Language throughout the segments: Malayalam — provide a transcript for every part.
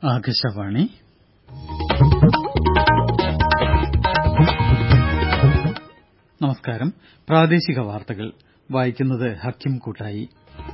ആകാശവാണി നമസ്കാരം പ്രാദേശിക വാർത്തകൾ വായിക്കുന്നത് ഹക്കിം കൂട്ടായി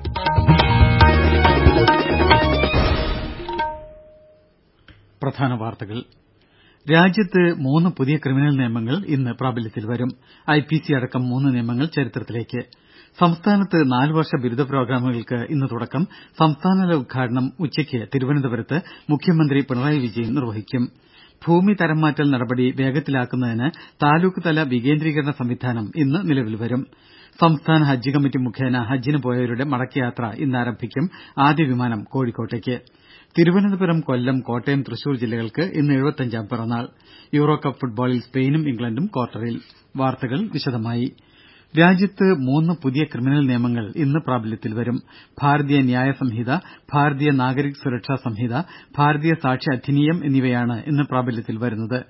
പ്രധാന വാർത്തകൾ രാജ്യത്ത് മൂന്ന് പുതിയ ക്രിമിനൽ നിയമങ്ങൾ ഇന്ന് പ്രാബല്യത്തിൽ വരും ഐപിസി അടക്കം മൂന്ന് നിയമങ്ങൾ ചരിത്രത്തിലേക്ക് സംസ്ഥാനത്ത് നാലുവർഷ ബിരുദ പ്രോഗ്രാമുകൾക്ക് ഇന്ന് തുടക്കം സംസ്ഥാനതല ഉദ്ഘാടനം ഉച്ചയ്ക്ക് തിരുവനന്തപുരത്ത് മുഖ്യമന്ത്രി പിണറായി വിജയൻ നിർവഹിക്കും ഭൂമി തരംമാറ്റൽ നടപടി വേഗത്തിലാക്കുന്നതിന് താലൂക്ക് തല വികേന്ദ്രീകരണ സംവിധാനം ഇന്ന് നിലവിൽ വരും സംസ്ഥാന ഹജ്ജ് കമ്മിറ്റി മുഖേന ഹജ്ജിന് പോയവരുടെ മടക്കയാത്ര ഇന്ന് ആരംഭിക്കും ആദ്യ വിമാനം കോഴിക്കോട്ടേക്ക് തിരുവനന്തപുരം കൊല്ലം കോട്ടയം തൃശൂർ ജില്ലകൾക്ക് ഇന്ന് എഴുപത്തഞ്ചാം പിറന്നാൾ യൂറോകപ്പ് ഫുട്ബോളിൽ സ്പെയിനും ഇംഗ്ലണ്ടും ക്വാർട്ടറിൽ വാർത്തകൾ വിശദമായി രാജ്യത്ത് മൂന്ന് പുതിയ ക്രിമിനൽ നിയമങ്ങൾ ഇന്ന് പ്രാബല്യത്തിൽ വരും ഭാരതീയ ന്യായ സംഹിത ഭാരതീയ നാഗരിക് സുരക്ഷാ സംഹിത ഭാരതീയ സാക്ഷ്യ അധിനിയം എന്നിവയാണ് ഇന്ന് പ്രാബല്യത്തിൽ വരുന്നത്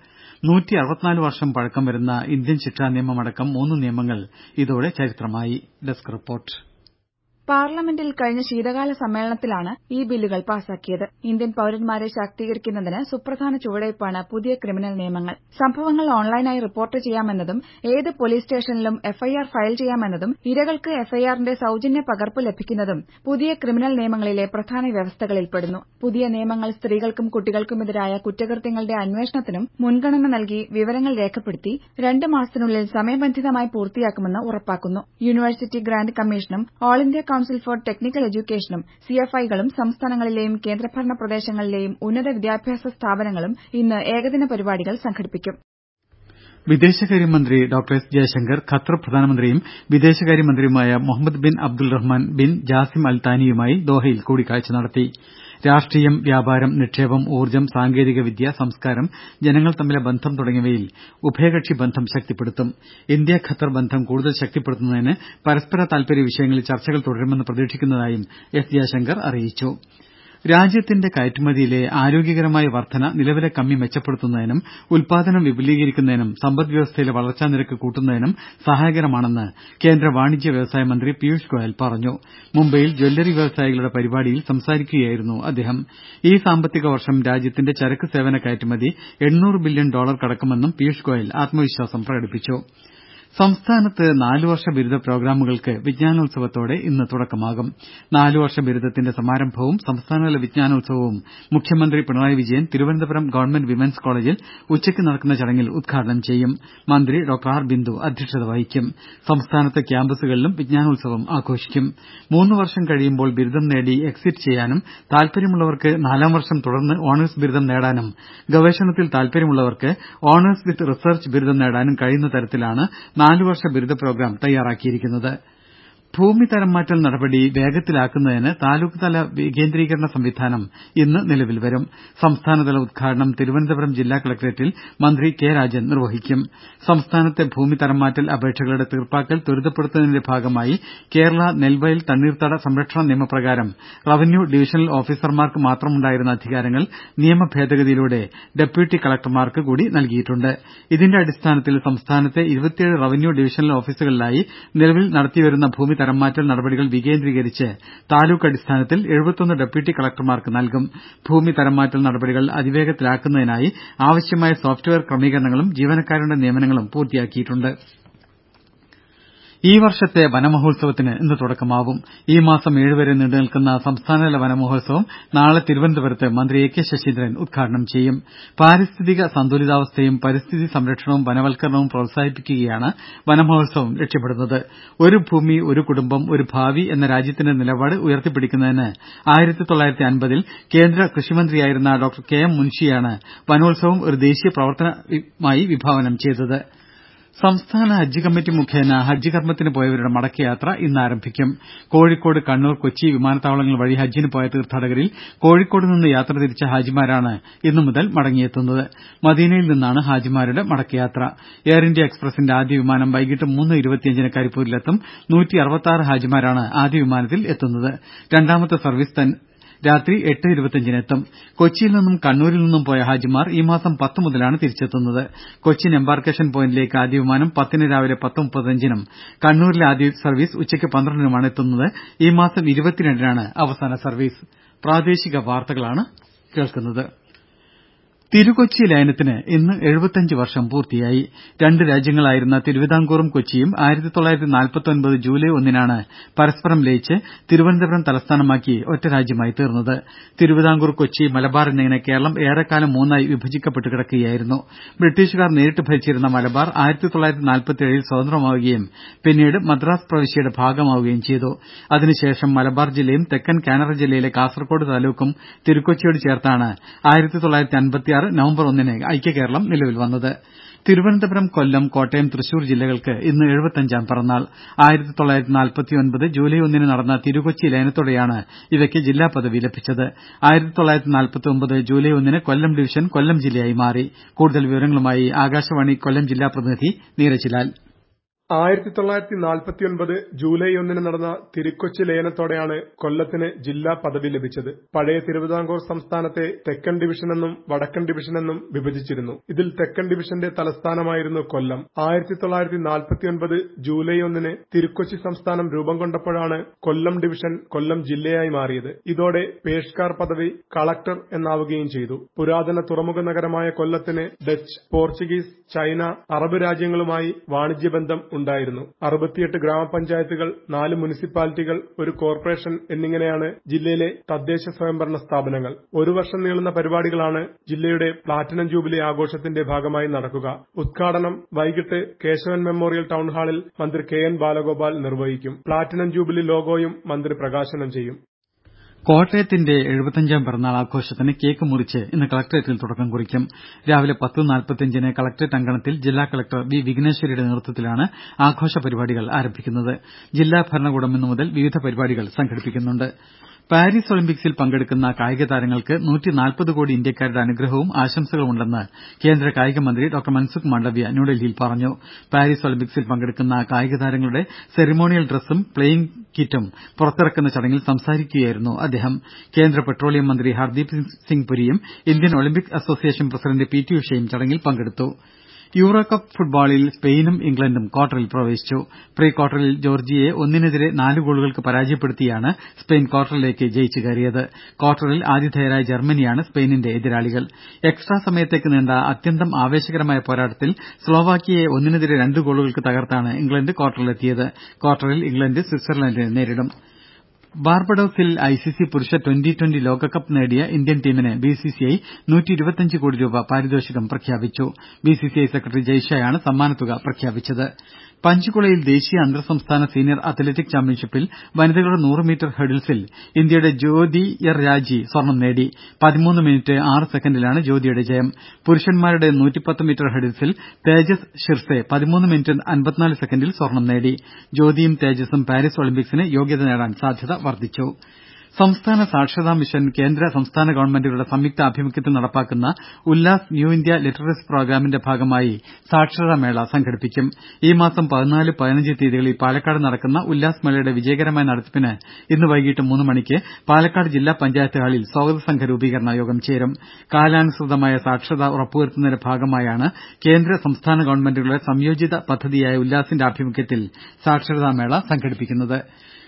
വർഷം പഴക്കം വരുന്ന ഇന്ത്യൻ ശിക്ഷാ നിയമമടക്കം മൂന്ന് നിയമങ്ങൾ ഇതോടെ ചരിത്രമായി ഡെസ്ക് റിപ്പോർട്ട് പാർലമെന്റിൽ കഴിഞ്ഞ ശീതകാല സമ്മേളനത്തിലാണ് ഈ ബില്ലുകൾ പാസാക്കിയത് ഇന്ത്യൻ പൌരന്മാരെ ശാക്തീകരിക്കുന്നതിന് സുപ്രധാന ചുവടുവയ്പാണ് പുതിയ ക്രിമിനൽ നിയമങ്ങൾ സംഭവങ്ങൾ ഓൺലൈനായി റിപ്പോർട്ട് ചെയ്യാമെന്നതും ഏത് പൊലീസ് സ്റ്റേഷനിലും എഫ്ഐആർ ഫയൽ ചെയ്യാമെന്നതും ഇരകൾക്ക് എഫ്ഐആറിന്റെ സൌജന്യ പകർപ്പ് ലഭിക്കുന്നതും പുതിയ ക്രിമിനൽ നിയമങ്ങളിലെ പ്രധാന വ്യവസ്ഥകളിൽപ്പെടുന്നു പുതിയ നിയമങ്ങൾ സ്ത്രീകൾക്കും കുട്ടികൾക്കുമെതിരായ കുറ്റകൃത്യങ്ങളുടെ അന്വേഷണത്തിനും മുൻഗണന നൽകി വിവരങ്ങൾ രേഖപ്പെടുത്തി രണ്ട് മാസത്തിനുള്ളിൽ സമയബന്ധിതമായി പൂർത്തിയാക്കുമെന്ന് ഉറപ്പാക്കുന്നു യൂണിവേഴ്സിറ്റി ഗ്രാന്റ് കമ്മീഷനും all India council for technical എഡ്യൂക്കേഷനും സിഎഫ്ഐകളും സംസ്ഥാനങ്ങളിലെയും കേന്ദ്രഭരണ പ്രദേശങ്ങളിലെയും ഉന്നത വിദ്യാഭ്യാസ സ്ഥാപനങ്ങളും ഇന്ന് ഏകദിന പരിപാടികൾ സംഘടിപ്പിക്കും വിദേശകാര്യമന്ത്രി ഡോക്ടർ എസ് ജയശങ്കർ ഖത്തർ പ്രധാനമന്ത്രിയും വിദേശകാര്യമന്ത്രിയുമായ Muhammad bin Abdul Rahman bin Jassim Al താനിയുമായി ദോഹയിൽ കൂടിക്കാഴ്ച നടത്തി രാഷ്ട്രീയം വ്യാപാരം നിക്ഷേപം ഊർജ്ജം സാങ്കേതിക വിദ്യ സംസ്കാരം ജനങ്ങൾ തമ്മിലെ ബന്ധം തുടങ്ങിയവയിൽ ഉഭയകക്ഷി ബന്ധം ശക്തിപ്പെടുത്തും ഇന്ത്യ ഖത്തർ ബന്ധം കൂടുതൽ ശക്തിപ്പെടുത്തുന്നതിന് പരസ്പര താൽപര്യ വിഷയങ്ങളിൽ ചർച്ചകൾ തുടരുമെന്ന് പ്രതീക്ഷിക്കുന്നതായും എസ് ജയശങ്കർ അറിയിച്ചു രാജ്യത്തിന്റെ കയറ്റുമതിയിലെ ആരോഗ്യകരമായ വർധന നിലവിലെ കമ്മി മെച്ചപ്പെടുത്തുന്നതിനും ഉൽപാദനം വിപുലീകരിക്കുന്നതിനും സമ്പദ് വ്യവസ്ഥയിലെ വളർച്ചാ നിരക്ക് കൂട്ടുന്നതിനും സഹായകരമാണെന്ന് കേന്ദ്ര വാണിജ്യ വ്യവസായ മന്ത്രി പീയൂഷ് ഗോയൽ പറഞ്ഞു മുംബൈയിൽ ജ്വല്ലറി വ്യവസായികളുടെ പരിപാടിയിൽ സംസാരിക്കുകയായിരുന്നു അദ്ദേഹം ഈ സാമ്പത്തിക വർഷം രാജ്യത്തിന്റെ ചരക്ക് സേവന കയറ്റുമതി എണ്ണൂറ് ബില്യൺ ഡോളർ കടക്കുമെന്നും പീയൂഷ് ഗോയൽ ആത്മവിശ്വാസം പ്രകടിപ്പിച്ചു സംസ്ഥാനത്ത് നാലുവർഷ ബിരുദ പ്രോഗ്രാമുകൾക്ക് വിജ്ഞാനോത്സവത്തോടെ ഇന്ന് തുടക്കമാകും നാലുവർഷ ബിരുദത്തിന്റെ സമാരംഭവും സംസ്ഥാനതല വിജ്ഞാനോത്സവവും മുഖ്യമന്ത്രി പിണറായി വിജയൻ തിരുവനന്തപുരം ഗവൺമെന്റ് വിമൻസ് കോളജിൽ ഉച്ചയ്ക്ക് നടക്കുന്ന ചടങ്ങിൽ ഉദ്ഘാടനം ചെയ്യും മന്ത്രി ഡോക്ടർ ആർ ബിന്ദു അധ്യക്ഷത വഹിക്കും സംസ്ഥാനത്തെ ക്യാമ്പസുകളിലും വിജ്ഞാനോത്സവം ആഘോഷിക്കും മൂന്ന് വർഷം കഴിയുമ്പോൾ ബിരുദം നേടി എക്സിറ്റ് ചെയ്യാനും താൽപര്യമുള്ളവർക്ക് നാലാം വർഷം തുടർന്ന് ഓണേഴ്സ് ബിരുദം നേടാനും ഗവേഷണത്തിൽ താൽപര്യമുള്ളവർക്ക് ഓണേഴ്സ് വിത്ത് റിസർച്ച് ബിരുദം നേടാനും കഴിയുന്ന തരത്തിലാണ് നാലുവർഷ ബിരുദ പ്രോഗ്രാം തയ്യാറാക്കിയിരിക്കുന്നത് ഭൂമി തരംമാറ്റൽ നടപടി വേഗത്തിലാക്കുന്നതിന് താലൂക്ക് തല വികേന്ദ്രീകരണ സംവിധാനം ഇന്ന് നിലവിൽ വരും സംസ്ഥാനതല ഉദ്ഘാടനം തിരുവനന്തപുരം ജില്ലാ കലക്ടറേറ്റിൽ മന്ത്രി കെ രാജൻ നിർവഹിക്കും സംസ്ഥാനത്തെ ഭൂമി തരംമാറ്റൽ അപേക്ഷകളുടെ തീർപ്പാക്കൽ ത്വരിതപ്പെടുത്തുന്നതിന്റെ ഭാഗമായി കേരള നെൽവയൽ തണ്ണീർത്തട സംരക്ഷണ നിയമപ്രകാരം റവന്യൂ ഡിവിഷണൽ ഓഫീസർമാർക്ക് മാത്രമുണ്ടായിരുന്ന അധികാരങ്ങൾ നിയമ ഭേദഗതിയിലൂടെ ഡെപ്യൂട്ടി കലക്ടർമാർക്ക് കൂടി നൽകിയിട്ടുണ്ട് ഇതിന്റെ അടിസ്ഥാനത്തിൽ സംസ്ഥാനത്തെ ഇരുപത്തിയേഴ് റവന്യൂ ഡിവിഷണൽ ഓഫീസുകളിലായി നിലവിൽ നടത്തിവരുന്ന ഭൂമി തരംമാറ്റൽ നടപടികൾ വികേന്ദ്രീകരിച്ച് താലൂക്ക് അടിസ്ഥാനത്തിൽ എഴുപത്തൊന്ന് ഡെപ്യൂട്ടി കലക്ടർമാർക്ക് നൽകും ഭൂമി തരംമാറ്റൽ നടപടികൾ അതിവേഗത്തിലാക്കുന്നതിനായി ആവശ്യമായ സോഫ്റ്റ്വെയർ ക്രമീകരണങ്ങളും ജീവനക്കാരുടെ നിയമനങ്ങളും പൂർത്തിയാക്കിയിട്ടുണ്ട് ഈ വർഷത്തെ വനമഹോത്സവത്തിന് ഇന്ന് തുടക്കമാവും ഈ മാസം ഏഴ് വരെ നീണ്ടുനിൽക്കുന്ന സംസ്ഥാനതല വനമഹോത്സവം നാളെ തിരുവനന്തപുരത്ത് മന്ത്രി എ കെ ശശീന്ദ്രൻ ഉദ്ഘാടനം ചെയ്യും പാരിസ്ഥിതിക സന്തുലിതാവസ്ഥയും പരിസ്ഥിതി സംരക്ഷണവും വനവൽക്കരണവും പ്രോത്സാഹിപ്പിക്കുകയാണ് വനമഹോത്സവം ലക്ഷ്യമിടുന്നത് ഒരു ഭൂമി ഒരു കുടുംബം ഒരു ഭാവി എന്ന രാജ്യത്തിന്റെ നിലപാട് ഉയർത്തിപ്പിടിക്കുന്നതിന് ആയിരത്തി തൊള്ളായിരത്തി അൻപതിൽ കേന്ദ്ര കൃഷിമന്ത്രിയായിരുന്ന ഡോക്ടർ കെ എം മുൻഷിയാണ് വനോത്സവം ഒരു ദേശീയ പ്രവർത്തനമായി വിഭാവനം ചെയ്തത് സംസ്ഥാന ഹജ്ജ് കമ്മിറ്റി മുഖേന ഹജ്ജ് കർമ്മത്തിന് പോയവരുടെ മടക്കയാത്ര ഇന്ന് ആരംഭിക്കും കോഴിക്കോട് കണ്ണൂർ കൊച്ചി വിമാനത്താവളങ്ങൾ വഴി ഹജ്ജിന് പോയ തീർത്ഥാടകരിൽ കോഴിക്കോട് നിന്ന് യാത്ര തിരിച്ച ഹാജിമാരാണ് ഇന്നു മുതൽ മടങ്ങിയെത്തുന്നത് മദീനയിൽ നിന്നാണ് ഹാജിമാരുടെ മടക്കയാത്ര എയർ ഇന്ത്യ എക്സ്പ്രസിന്റെ ആദ്യ വിമാനം വൈകിട്ട് മൂന്ന് ഇരുപത്തിയഞ്ചിന് കരിപ്പൂരിലെത്തും ഹാജിമാരാണ് ആദ്യ വിമാനത്തിൽ എത്തുന്നത് രണ്ടാമത്തെ സർവീസ് രാത്രി എട്ട് ഇരുപത്തിയഞ്ചിന് എത്തും കൊച്ചിയിൽ നിന്നും കണ്ണൂരിൽ നിന്നും പോയ ഹാജിമാർ ഈ മാസം പത്ത് മുതലാണ് തിരിച്ചെത്തുന്നത് കൊച്ചിൻ എംബാർക്കേഷൻ പോയിന്റിലേക്ക് ആദ്യ വിമാനം പത്തിന് രാവിലെ പത്ത് മുപ്പത്തഞ്ചിനും കണ്ണൂരിലെ ആദ്യ സർവീസ് ഉച്ചയ്ക്ക് പന്ത്രണ്ടിനുമാണ് എത്തുന്നത് ഈ മാസം ഇരുപത്തിരണ്ടിനാണ് അവസാന സർവീസ് കേൾക്കുന്നത് തിരുകൊച്ചി ലയനത്തിന് ഇന്ന് എഴുപത്തിയഞ്ച് വർഷം പൂർത്തിയായി രണ്ട് രാജ്യങ്ങളായിരുന്ന തിരുവിതാംകൂറും കൊച്ചിയും ആയിരത്തി തൊള്ളായിരത്തി നാൽപ്പത്തൊൻപത് ജൂലൈ ഒന്നിനാണ് പരസ്പരം ലയിച്ച് തിരുവനന്തപുരം തലസ്ഥാനമാക്കി ഒറ്റ രാജ്യമായി തീർന്നത് തിരുവിതാംകൂർ കൊച്ചി മലബാർ എന്നിങ്ങനെ കേരളം ഏറെക്കാലം മൂന്നായി വിഭജിക്കപ്പെട്ട് കിടക്കുകയായിരുന്നു ബ്രിട്ടീഷുകാർ നേരിട്ട് ഭരിച്ചിരുന്ന മലബാർ ആയിരത്തി തൊള്ളായിരത്തി നാൽപ്പത്തിയേഴിൽ സ്വതന്ത്രമാവുകയും പിന്നീട് മദ്രാസ് പ്രവിശ്യയുടെ ഭാഗമാവുകയും ചെയ്തു അതിനുശേഷം മലബാർ ജില്ലയും തെക്കൻ കാനറ ജില്ലയിലെ കാസർകോട് താലൂക്കും തിരുക്കൊച്ചിയോട് ചേർത്താണ് ആയിരത്തി തൊള്ളായിരത്തി അൻപത്തി നവംബർ ഒന്നിന് ഐക്യകേരളം നിലവിൽ വന്നത് തിരുവനന്തപുരം കൊല്ലം കോട്ടയം തൃശൂർ ജില്ലകൾക്ക് ഇന്ന് എഴുപത്തഞ്ചാം പിറന്നാൾ ആയിരത്തി തൊള്ളായിരത്തി നാൽപ്പത്തിയൊൻപത് ജൂലൈ ഒന്നിന് നടന്ന തിരുകൊച്ചി ലയനത്തോടെയാണ് ഇവയ്ക്ക് ജില്ലാ പദവി ലഭിച്ചത് ആയിരത്തി തൊള്ളായിരത്തി നാൽപ്പത്തിയൊമ്പത് ജൂലൈ ഒന്നിന് കൊല്ലം ഡിവിഷൻ കൊല്ലം ജില്ലയായി മാറി കൂടുതൽ വിവരങ്ങളുമായി ആകാശവാണി കൊല്ലം ജില്ലാ പ്രതിനിധി നീരജ് ലാൽ ആയിരത്തി തൊള്ളായിരത്തി നാൽപ്പത്തിയൊൻപത് ജൂലൈ ഒന്നിന് നടന്ന തിരുക്കൊച്ചി ലയനത്തോടെയാണ് കൊല്ലത്തിന് ജില്ലാ പദവി ലഭിച്ചത് പഴയ തിരുവിതാംകൂർ സംസ്ഥാനത്തെ തെക്കൻ ഡിവിഷനെന്നും വടക്കൻ ഡിവിഷനെന്നും വിഭജിച്ചിരുന്നു ഇതിൽ തെക്കൻ ഡിവിഷന്റെ തലസ്ഥാനമായിരുന്നു കൊല്ലം ആയിരത്തി തൊള്ളായിരത്തി നാൽപ്പത്തിയൊൻപത് ജൂലൈ ഒന്നിന് തിരുക്കൊച്ചി സംസ്ഥാനം രൂപം കൊണ്ടപ്പോഴാണ് കൊല്ലം ഡിവിഷൻ കൊല്ലം ജില്ലയായി മാറിയത് ഇതോടെ പേഷ്കാർ പദവി കളക്ടർ എന്നാവുകയും ചെയ്തു പുരാതന തുറമുഖ നഗരമായ കൊല്ലത്തിന് ഡച്ച് പോർച്ചുഗീസ് ചൈന അറബ് രാജ്യങ്ങളുമായി വാണിജ്യബന്ധം ഉണ്ടായിരുന്നു അറുപത്തിയെട്ട് ഗ്രാമപഞ്ചായത്തുകൾ നാല് മുനിസിപ്പാലിറ്റികൾ ഒരു കോർപ്പറേഷൻ എന്നിങ്ങനെയാണ് ജില്ലയിലെ തദ്ദേശ സ്വയംഭരണ സ്ഥാപനങ്ങൾ ഒരു വർഷം നീളുന്ന പരിപാടികളാണ് ജില്ലയുടെ പ്ലാറ്റിനം ജൂബിലി ആഘോഷത്തിന്റെ ഭാഗമായി നടക്കുക ഉദ്ഘാടനം വൈകിട്ട് കേശവൻ മെമ്മോറിയൽ ടൌൺഹാളിൽ മന്ത്രി കെ എൻ ബാലഗോപാൽ നിർവഹിക്കും പ്ലാറ്റിനം ജൂബിലി ലോഗോയും മന്ത്രി പ്രകാശനം ചെയ്യും കോട്ടയത്തിന്റെ എഴുപത്തഞ്ചാം പിറന്നാൾ ആഘോഷത്തിന് കേക്ക് മുറിച്ച് ഇന്ന് കളക്ടറേറ്റിൽ തുടക്കം കുറിക്കും രാവിലെ പത്ത് നാൽപ്പത്തിയഞ്ചിന് കളക്ടറേറ്റ് അങ്കണത്തിൽ ജില്ലാ കളക്ടർ വി വിഘ്നേശ്വരിയുടെ നേതൃത്വത്തിലാണ് ആഘോഷ പരിപാടികൾ ആരംഭിക്കുന്നത് ജില്ലാ ഭരണകൂടം ഇന്നു മുതൽ വിവിധ പരിപാടികൾ സംഘടിപ്പിക്കുന്നുണ്ട് പാരീസ് ഒളിമ്പിക്സിൽ പങ്കെടുക്കുന്ന കായിക താരങ്ങൾക്ക് നൂറ്റിനാൽപ്പത് കോടി ഇന്ത്യക്കാരുടെ അനുഗ്രഹവും ആശംസകളുമുണ്ടെന്ന് കേന്ദ്ര കായിക മന്ത്രി ഡോക്ടർ മൻസുഖ് മാണ്ഡവ്യ ന്യൂഡൽഹിയിൽ പറഞ്ഞു പാരീസ് ഒളിമ്പിക്സിൽ പങ്കെടുക്കുന്ന കായിക താരങ്ങളുടെ സെറിമോണിയൽ ഡ്രസ്സും പ്ലേയിംഗ് കിറ്റും പുറത്തിറക്കുന്ന ചടങ്ങിൽ സംസാരിക്കുകയായിരുന്നു അദ്ദേഹം കേന്ദ്ര പെട്രോളിയം മന്ത്രി ഹർദീപ് സിംഗ് പുരിയും Indian Olympic association president P T ഉഷയും ചടങ്ങിൽ പങ്കെടുത്തു യൂറോ കപ്പ് ഫുട്ബോളിൽ സ്പെയിനും ഇംഗ്ലണ്ടും ക്വാർട്ടറിൽ പ്രവേശിച്ചു പ്രീ ക്വാർട്ടറിൽ ജോർജിയയെ ഒന്നിനെതിരെ നാല് ഗോളുകൾക്ക് പരാജയപ്പെടുത്തിയാണ് സ്പെയിൻ ക്വാർട്ടറിലേക്ക് ജയിച്ചു കയറിയത് ക്വാർട്ടറിൽ ആതിഥേയരായ ജർമ്മനിയാണ് സ്പെയിനിന്റെ എതിരാളികൾ എക്സ്ട്രാ സമയത്തേക്ക് നീണ്ട അത്യന്തം ആവേശകരമായ പോരാട്ടത്തിൽ സ്ലോവാക്കിയയെ ഒന്നിനെതിരെ രണ്ട് ഗോളുകൾക്ക് തകർത്താണ് ഇംഗ്ലണ്ട് ക്വാർട്ടറിലെത്തിയത് ക്വാർട്ടറിൽ ഇംഗ്ലണ്ട് സ്വിറ്റ്സർലൻഡിനെ നേരിടും ബാർബഡോസിൽ ഐസിസി പുരുഷ ട്വന്റി ട്വന്റി ലോകകപ്പ് നേടിയ ഇന്ത്യൻ ടീമിന് ബിസിസിഐ കോടി രൂപ പാരിതോഷികം പ്രഖ്യാപിച്ചു ബിസിസിഐ സെക്രട്ടറി ജയ്ഷയാണ് സമ്മാനത്തുക പ്രഖ്യാപിച്ചത് പഞ്ച്കുളയിൽ ദേശീയ അന്തർ സംസ്ഥാന സീനിയർ അത്ലറ്റിക് ചാമ്പ്യൻഷിപ്പിൽ വനിതകളുടെ നൂറ് മീറ്റർ ഹഡിൽസിൽ ഇന്ത്യയുടെ ജ്യോതിയർ രാജി സ്വർണം നേടി പതിമൂന്ന് മിനിറ്റ് ആറ് സെക്കൻഡിലാണ് ജ്യോതിയുടെ ജയം പുരുഷന്മാരുടെ നൂറ്റിപ്പത്ത് മീറ്റർ ഹഡിൽസിൽ തേജസ് ഷിർസെ പതിമൂന്ന് മിനിറ്റ് അൻപത്തിനാല് സെക്കൻഡിൽ സ്വർണം നേടി ജ്യോതിയും തേജസും പാരീസ് ഒളിമ്പിക്സിന് യോഗ്യത നേടാൻ സാധ്യത വർദ്ധിച്ചു സംസ്ഥാന സാക്ഷരതാ മിഷൻ കേന്ദ്ര സംസ്ഥാന ഗവൺമെന്റുകളുടെ സംയുക്ത ആഭിമുഖ്യത്തിൽ നടപ്പാക്കുന്ന ഉല്ലാസ് ന്യൂ ഇന്ത്യ ലിറ്ററസി പ്രോഗ്രാമിന്റെ ഭാഗമായി സാക്ഷരതാ മേള സംഘടിപ്പിക്കും ഈ മാസം പതിനാല് പതിനഞ്ച് തീയതികളിൽ പാലക്കാട് നടക്കുന്ന ഉല്ലാസ് മേളയുടെ വിജയകരമായ നടത്തിപ്പിന് ഇന്ന് വൈകിട്ട് മൂന്ന് മണിക്ക് പാലക്കാട് ജില്ലാ പഞ്ചായത്ത് ഹാളിൽ സ്വാഗത സംഘ രൂപീകരണ യോഗം ചേരും കാലാനുസൃതമായ സാക്ഷരത ഉറപ്പുവരുത്തുന്നതിന്റെ ഭാഗമായാണ് കേന്ദ്ര സംസ്ഥാന ഗവൺമെന്റുകളുടെ സംയോജിത പദ്ധതിയായ ഉല്ലാസിന്റെ ആഭിമുഖ്യത്തിൽ സാക്ഷരതാ മേള സംഘടിപ്പിക്കുന്നത്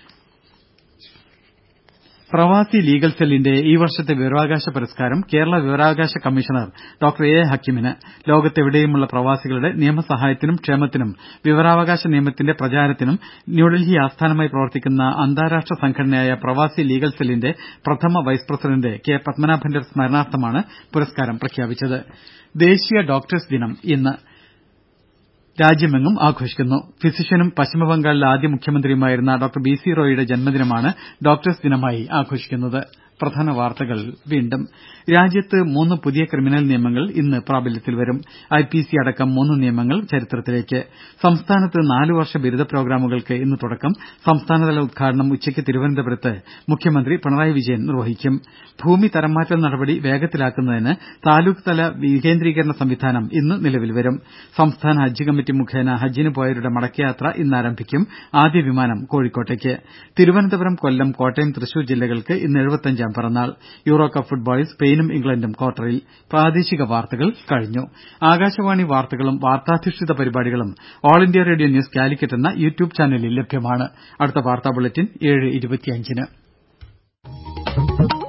പ്രവാസി ലീഗൽ സെല്ലിന്റെ ഈ വർഷത്തെ വിവരാവകാശ പുരസ്കാരം കേരള വിവരാവകാശ കമ്മീഷണർ ഡോക്ടർ എ ഹക്കിമിന് ലോകത്തെവിടെയുമുള്ള പ്രവാസികളുടെ നിയമസഹായത്തിനും ക്ഷേമത്തിനും വിവരാവകാശ നിയമത്തിന്റെ പ്രചാരത്തിനും ന്യൂഡൽഹി ആസ്ഥാനമായി പ്രവർത്തിക്കുന്ന അന്താരാഷ്ട്ര സംഘടനയായ പ്രവാസി ലീഗൽ സെല്ലിന്റെ പ്രഥമ വൈസ് പ്രസിഡന്റ് കെ പത്മനാഭന്റെ സ്മരണാർത്ഥമാണ് പുരസ്കാരം പ്രഖ്യാപിച്ചത് ദേശീയ ഡോക്ടേഴ്സ് ദിനം ഇന്ന് രാജ്യമെങ്ങും ആഘോഷിക്കുന്നു ഫിസിഷ്യനും പശ്ചിമബംഗാളിലെ ആദ്യ മുഖ്യമന്ത്രിയുമായിരുന്ന ഡോക്ടർ ബി സി റോയിയുടെ ജന്മദിനമാണ് ഡോക്ടേഴ്സ് ദിനമായി ആഘോഷിക്കുന്നത് പ്രധാന വാർത്തകൾ വീണ്ടും രാജ്യത്ത് മൂന്ന് പുതിയ ക്രിമിനൽ നിയമങ്ങൾ ഇന്ന് പ്രാബല്യത്തിൽ വരും ഐ പി സി അടക്കം മൂന്ന് നിയമങ്ങൾ ചരിത്രത്തിലേക്ക് സംസ്ഥാനത്ത് നാലു വർഷ ബിരുദ പ്രോഗ്രാമുകൾക്ക് ഇന്ന് തുടക്കം സംസ്ഥാനതല ഉദ്ഘാടനം ഉച്ചയ്ക്ക് തിരുവനന്തപുരത്ത് മുഖ്യമന്ത്രി പിണറായി വിജയൻ നിർവഹിക്കും ഭൂമി തരംമാറ്റൽ നടപടി വേഗത്തിലാക്കുന്നതിന് താലൂക്ക് തല വികേന്ദ്രീകരണ സംവിധാനം ഇന്ന് നിലവിൽ വരും സംസ്ഥാന ഹജ്ജ് കമ്മിറ്റി മുഖേന ഹജ്ജിന് പോയവരുടെ മടക്കയാത്ര ഇന്ന് ആരംഭിക്കും ആദ്യ വിമാനം കോഴിക്കോട്ടേക്ക് തിരുവനന്തപുരം കൊല്ലം കോട്ടയം തൃശൂർ ജില്ലകൾക്ക് ഇന്ന് എഴുപത്തഞ്ചാം പിറന്നാൾ യൂറോ കപ്പ് ഫുട്ബോളിൽ സ്പെയിനും ഇംഗ്ലണ്ടും ക്വാർട്ടറിൽ പ്രാദേശിക വാർത്തകൾ കഴിഞ്ഞു ആകാശവാണി വാർത്തകളും വാർത്താധിഷ്ഠിത പരിപാടികളും all India radio news Calicut എന്ന യൂട്യൂബ് ചാനലിൽ ലഭ്യമാണ് അടുത്ത വാർത്താ ബുള്ളറ്റിൻ ഏഴ് ഇരുപത്തിയഞ്ചിന്